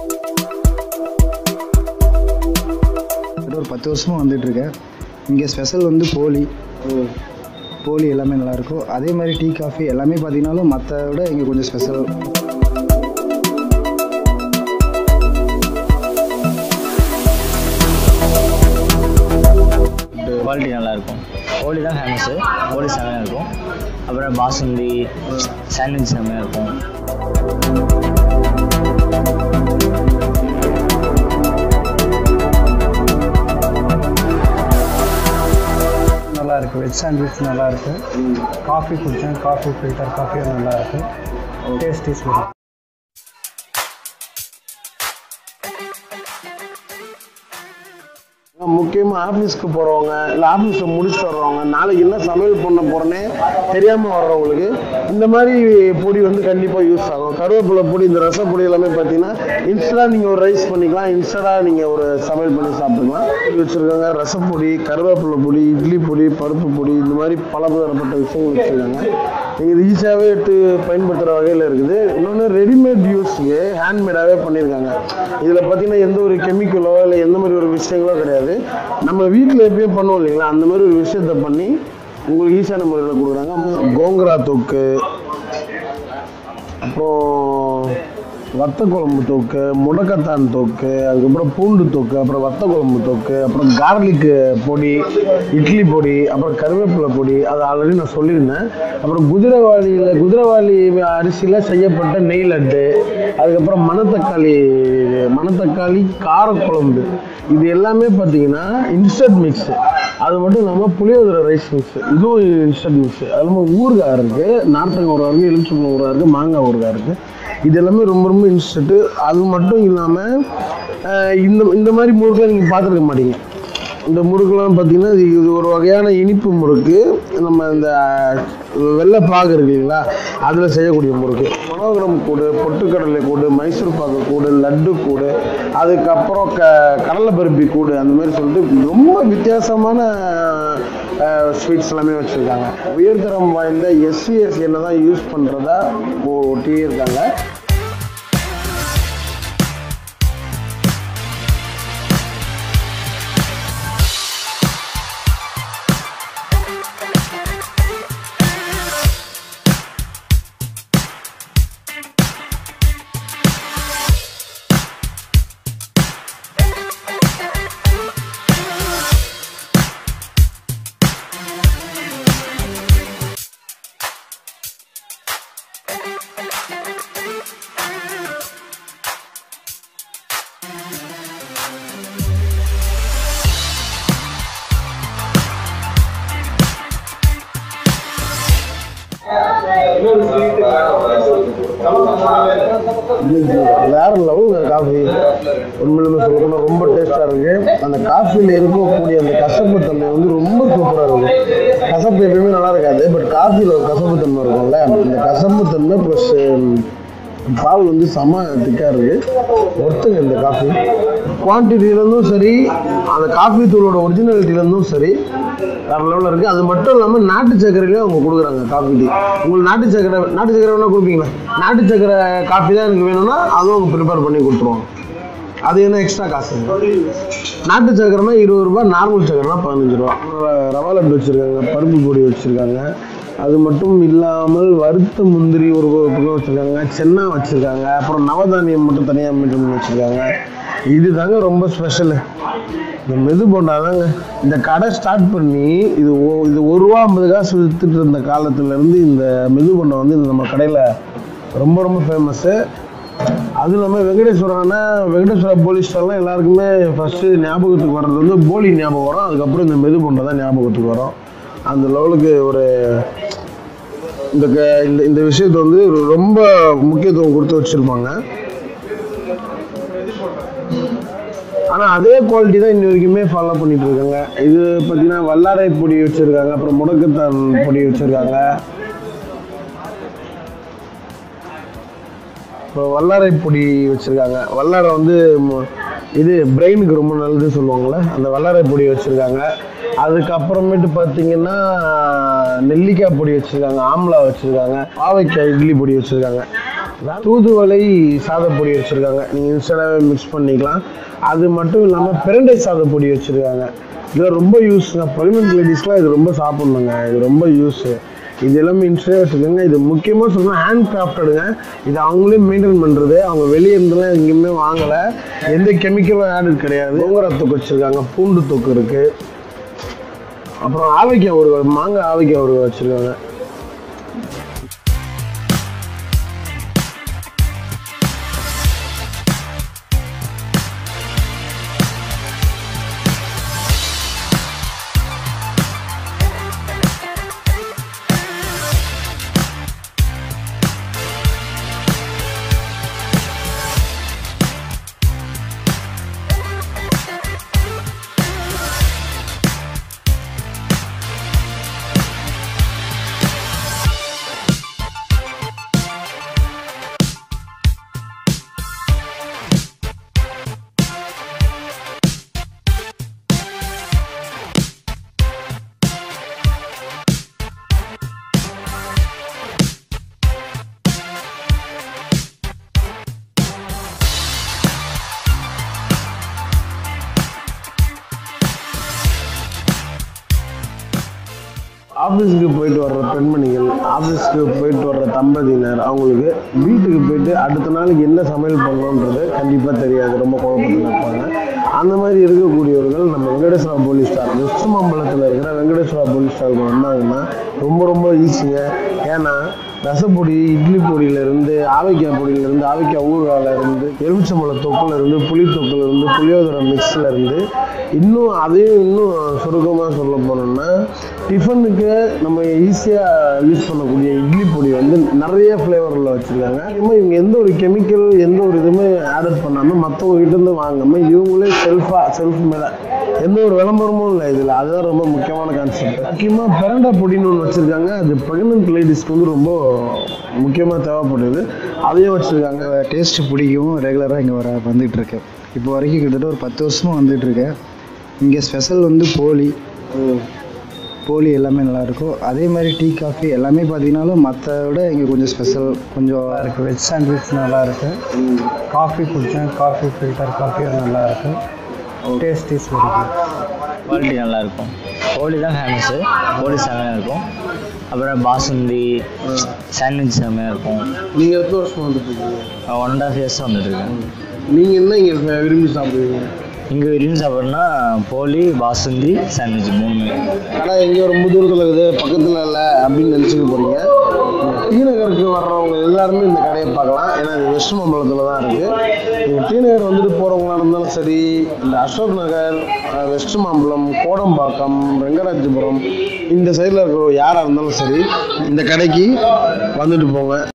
கிட்ட ஒரு பத்து வருஷமாக வந்துட்டுருக்கேன் இங்கே ஸ்பெஷல் வந்து போலி போலி எல்லாமே நல்லாயிருக்கும் அதே மாதிரி டீ காஃபி எல்லாமே பார்த்தீங்கன்னாலும் மற்ற விட இங்கே கொஞ்சம் ஸ்பெஷல் குவாலிட்டி நல்லாயிருக்கும் ஹோலி தான் ஃபேமஸ்ஸு ஹோலி செமையாக இருக்கும் அப்புறம் பாசுந்தி சாண்ட்விச் செமையாக இருக்கும் நல்லா இருக்கு வெஜ் சாண்ட்விச் நல்லா இருக்கு காஃபி குடித்தேன் காஃபி ஃபில்டர் காஃபியும் நல்லா இருக்கு டேஸ்ட் இஸ் வெரி முக்கியமாக ஆஃபீஸ்க்கு போகிறவங்க இல்லை ஆஃபீஸில் முடிச்சுட்டு வர்றவங்க நாளைக்கு என்ன சமையல் பண்ண போகிறேன்னே தெரியாமல் வர்றவங்களுக்கு இந்த மாதிரி பொடி வந்து கண்டிப்பாக யூஸ் ஆகும் கருவேப்பிலை பொடி இந்த ரச பொடி எல்லாமே பார்த்தீங்கன்னா இன்ஸ்டடாக நீங்கள் ஒரு ரைஸ் பண்ணிக்கலாம் இன்ஸ்டடாக நீங்கள் ஒரு சமையல் பண்ணி சாப்பிட்டுக்கலாம் பொடி வச்சுருக்காங்க ரசப்பொடி கருவேப்பிலை பொடி இட்லி பொடி பருப்பு பொடி இந்த மாதிரி பலதரப்பட்ட விஷயங்கள் வச்சுருக்காங்க நீங்கள் இது ஈஸியாகவே எடுத்து பயன்படுத்துகிற வகையில் இருக்குது இன்னொன்று ரெடிமேட் யூஸ்க்கு ஹேண்ட்மேடாகவே பண்ணியிருக்காங்க இதில் பார்த்தீங்கன்னா எந்த ஒரு கெமிக்கலோ இல்லை எந்த மாதிரி ஒரு விஷயங்களோ கிடையாது நம்ம வீட்டில் எப்பயும் பண்ணுவோம் இல்லைங்களா அந்த மாதிரி ஒரு விஷயத்த பண்ணி உங்களுக்கு ஈஸியான முறையில் கொடுக்குறாங்க கோங்கரா தொக்கு அப்புறம் வத்த குழம்பு தொக்கு முடக்கத்தான் தொக்கு அதுக்கப்புறம் பூண்டு தொக்கு அப்புறம் வத்த குழம்பு தொக்கு அப்புறம் கார்லிக் பொடி இட்லி பொடி அப்புறம் கருவேப்பிலை பொடி அது ஆல்ரெடி நான் சொல்லியிருந்தேன் அப்புறம் குதிரைவாளியில் குதிரைவாளி அரிசியில் செய்யப்பட்ட நெய் லட்டு அதுக்கப்புறம் மணத்தக்காளி மணத்தக்காளி காரக்குழம்பு இது எல்லாமே பார்த்தீங்கன்னா இன்ஸ்டன்ட் மிக்ஸ் அது மட்டும் இல்லாமல் புளியோதரை ரைஸ் மிக்ஸ் இதுவும் இன்ஸ்டன்ட் மிக்ஸ் அது இல்லாமல் ஊறுகாய் இருக்குது நார்த்தங்காய் ஊறுகாய் இருக்குது எலுமிச்சம்பழம் ஊறுகாய் இருக்குது மாங்காய் ஊறுகாய் இருக்குது இது எல்லாமே ரொம்ப ரொம்ப இன்ஸ்டன்ட்டு அது மட்டும் இல்லாமல் இந்த இந்த மாதிரி முறுக்கெலாம் நீங்கள் பார்த்துருக்க மாட்டீங்க இந்த முறுக்குலாம் பார்த்தீங்கன்னா இது இது ஒரு வகையான இனிப்பு முறுக்கு நம்ம இந்த வெள்ளை பாகு இருக்கு இல்லைங்களா அதில் செய்யக்கூடிய முறுக்கு மனோகரம் கூடு பொட்டுக்கடலை கூடு மைசூர் பாகு கூடு லட்டு கூடு அதுக்கப்புறம் க கடலை பருப்பி கூடு அந்த மாதிரி சொல்லிட்டு ரொம்ப வித்தியாசமான ஸ்வீட்ஸ் எல்லாமே வச்சுருக்காங்க உயர்தரம் வாய்ந்த எஸ்விஎஸ் என்ன தான் யூஸ் பண்ணுறதா ஒட்டி இருக்காங்க வேற லெவலுங்க காஃபி உண்மையிலுமே சொல்லப்போனால் ரொம்ப டேஸ்டாக இருக்கு அந்த காஃபியில் இருக்கக்கூடிய அந்த கசப்பு தன்மை வந்து ரொம்ப சூப்பராக இருக்கு கசப்பு எப்பயுமே நல்லா இருக்காது பட் காஃபியில் ஒரு கசப்பு தன்மை இருக்கும்ல அந்த கசப்பு தன்மை ப்ளஸ் பால் வந்து செம திக்காக இருக்கு ஒருத்தங்க இந்த காஃபி குவான்டிட்டிலேருந்தும் சரி அந்த காஃபி தூளோட ஒரிஜினாலிட்டிலேருந்தும் சரி வேறு லெவலில் இருக்குது அது மட்டும் இல்லாமல் நாட்டு சர்க்கரையிலையும் அவங்க கொடுக்குறாங்க காஃபி டீ உங்களுக்கு நாட்டு சர்க்கரை நாட்டு சர்க்கரை வேணால் கொடுப்பீங்களா நாட்டு சர்க்கரை காஃபி தான் எனக்கு வேணும்னா அதுவும் அவங்க ப்ரிப்பேர் பண்ணி கொடுத்துருவாங்க அது என்ன எக்ஸ்ட்ரா காசு நாட்டு சக்கரைனா இருபது ரூபா நார்மல் சக்கரைனா பதினஞ்சு ரூபா ர- ரவா லட்டு வச்சுருக்காங்க பருப்பு பொடி வச்சுருக்காங்க அது மட்டும் இல்லாமல் வறுத்த முந்திரி ஒரு ஒரு பக்கம் வச்சுருக்காங்க சென்னா வச்சுருக்காங்க அப்புறம் நவதானியம் மட்டும் தனியாக மெயின்டைன் பண்ணி வச்சுருக்காங்க இது தாங்க ரொம்ப ஸ்பெஷலு இந்த மெது போண்டா தாங்க இந்த கடை ஸ்டார்ட் பண்ணி இது ஒ- இது ஒரு ரூபா ஐம்பது காசு வித்துட்டு இருந்த காலத்துலேருந்து இந்த மெது போண்டா வந்து இந்த நம்ம கடையில் ரொம்ப ரொம்ப ஃபேமஸ்ஸு அதுவும் இல்லாமல் வெங்கடேஸ்வரம்னா வெங்கடேஸ்வரா போலீஸ் ஸ்டார்லாம் எல்லாருக்குமே ஃபஸ்ட்டு ஞாபகத்துக்கு வர்றது வந்து போலி ஞாபகம் வரும் அதுக்கப்புறம் இந்த மெது போண்டா தான் ஞாபகத்துக்கு வரும் அந்த லெவலுக்கு ஒரு இந்த க- இந்த இந்த விஷயத்தை வந்து ரொம்ப முக்கியத்துவம் கொடுத்து வச்சுருப்பாங்க ஆனால் அதே குவாலிட்டி தான் இன்னி வரைக்குமே ஃபாலோ பண்ணிட்டு இருக்காங்க இது பார்த்தீங்கன்னா வல்லாரை பொடி வச்சுருக்காங்க அப்புறம் முடக்கத்தான் பொடி வச்சுருக்காங்க இப்போ வல்லாரை பொடி வச்சுருக்காங்க வல்லாரை வந்து மு- இது பிரெயினுக்கு ரொம்ப நல்லது சொல்லுவாங்கள்ல அந்த வல்லாரை பொடி வச்சுருக்காங்க அதுக்கப்புறமேட்டு பார்த்தீங்கன்னா நெல்லிக்காய் பொடி வச்சுருக்காங்க ஆம்லா வச்சுருக்காங்க பாவைக்காய் இட்லி பொடி வச்சுருக்காங்க தூதுவளை சாதப்பொடி வச்சுருக்காங்க நீங்கள் இன்ஸ்டன்டாகவே மிக்ஸ் பண்ணிக்கலாம் அது மட்டும் இல்லாமல் பிரண்டை சாதப்பொடி வச்சுருக்காங்க இது ரொம்ப யூஸ்ங்க ப்ரெக்னென்ட் லேடிஸ்லாம் இது ரொம்ப சாப்பிட்ணுங்க இது ரொம்ப யூஸு இது எல்லாமே இன்ஸ்டே வச்சுருக்காங்க இது முக்கியமாக சொல்லணும் ஹேண்ட் கிராஃப்டடுங்க இது அவங்களே மெயின்டைன் பண்ணுறது அவங்க வெளியே இருந்தெல்லாம் எங்கேயுமே வாங்கலை எந்த கெமிக்கலும் ஆடு கிடையாது கோங்கரா தொக்கு வச்சுருக்காங்க பூண்டு தொக்கு இருக்குது அப்புறம் ஆவைக்காய் ஊறுகாய் மாங்காய் ஆவைக்காய் ஊறுகாய் வச்சுருக்காங்க ஆஃபீஸுக்கு போயிட்டு வர்ற பெண்மணிகள் ஆஃபீஸ்க்கு போயிட்டு வர்ற தம்பதியினர் அவங்களுக்கு வீட்டுக்கு போயிட்டு அடுத்த நாளைக்கு என்ன சமையல் பண்ணணுன்றது கண்டிப்பாக தெரியாது ரொம்ப குழப்பத்தில் இருப்பாங்க அந்த மாதிரி இருக்கக்கூடியவர்கள் நம்ம வெங்கடேஸ்வரா போலீஸ் ஸ்டார் வெஸ்ட் மாம்பலத்தில் இருக்கிற வெங்கடேஸ்வரா போலீஸ் ஸ்டாருக்கு வந்தாங்கன்னா ரொம்ப ரொம்ப ஈஸிங்க ஏன்னா ரசப்பொடி இட்லி பொடியிலேருந்து ஆவைக்காய் பொடியிலேருந்து ஆவைக்காய் ஊறுகால இருந்து எலுமிச்சம்பழ தொக்குல இருந்து புளி தொக்குல இருந்து புளியோதரை மிக்ஸில் இருந்து இன்னும் அதையும் இன்னும் சுருக்கமாக சொல்ல போனோம்னா டிஃபனுக்கு நம்ம ஈஸியாக யூஸ் பண்ணக்கூடிய இட்லி பொடி வந்து நிறைய ஃப்ளேவரில் வச்சுருக்காங்க அதிகமாக இவங்க எந்த ஒரு கெமிக்கல் எந்த ஒரு இதுவுமே ஆட் பண்ணாமல் மற்றவங்க கிட்டேருந்து வாங்காமல் இவங்களே செல்ஃபாக செல்ஃப் மேலே எந்த ஒரு விளம்பரமும் இல்லை இதில் அதுதான் ரொம்ப முக்கியமான கான்செப்ட் முக்கியமாக பிரண்டா பொடின்னு ஒன்று வச்சுருக்காங்க அது ப்ரெக்னென்ட் லேடிஸ்க்கு வந்து ரொம்ப முக்கியமாக தேவைப்படுது அதையும் வச்சுருக்காங்க டேஸ்ட் பிடிக்கும் ரெகுலராக இங்கே வர வந்துட்டு இருக்கேன் இப்போ வரைக்கும் கிட்டத்தட்ட ஒரு பத்து வருஷமாக வந்துட்டு இருக்கேன் இங்கே ஸ்பெஷல் வந்து போலி போலி எல்லாமே நல்லா இருக்கும் அதே மாதிரி டீ காஃபி எல்லாமே பார்த்தீங்கன்னாலும் மற்ற விட இங்கே கொஞ்சம் ஸ்பெஷல் கொஞ்சம் இருக்குது வெஜ் சாண்ட்விச் நல்லா இருக்குது காஃபி குடித்தேன் காஃபி ஃபில்டர் காஃபி நல்லா இருக்குது taste is very good quality நல்லாயிருக்கும் போலி தான் ஃபேமஸ்ஸு போலி செமையாக இருக்கும் அப்புறம் பாசுந்தி சாண்ட்விச் செமையாக இருக்கும் நீங்கள் எத்தனை வருஷமாக வந்துட்டு இருக்கீங்க ஒன் அண்ட் ஆஃப் இயர்ஸ் வந்துட்டு இருக்கேன் நீங்கள் என்ன இங்கே விரும்பி சாப்பிடுவீங்க இங்கே விரும்பி சாப்பிட்றோன்னா போலி பாசுந்தி சாண்ட்விச் மூணுமே கடை எங்கேயோ ரொம்ப தூரத்தில் இருக்குது பக்கத்தில் இல்லை அப்படின்னு நினச்சிக்க போகிறீங்க டி நகருக்கு வர்றவங்க எல்லாருமே இந்த கடையை பார்க்கலாம் ஏன்னா இது வெஸ்ட் மாம்பலத்தில் தான் இருக்குது நீங்கள் டி நகர் வந்துட்டு போகிறவங்களா இருந்தாலும் சரி இந்த அசோக் நகர் அஹ், வெஸ்ட் மாம்பலம் கோடம்பாக்கம் வெங்கடாஜபுரம் இந்த சைடில் இருக்கிற யாராக இருந்தாலும் சரி இந்த கடைக்கு வந்துட்டு போங்க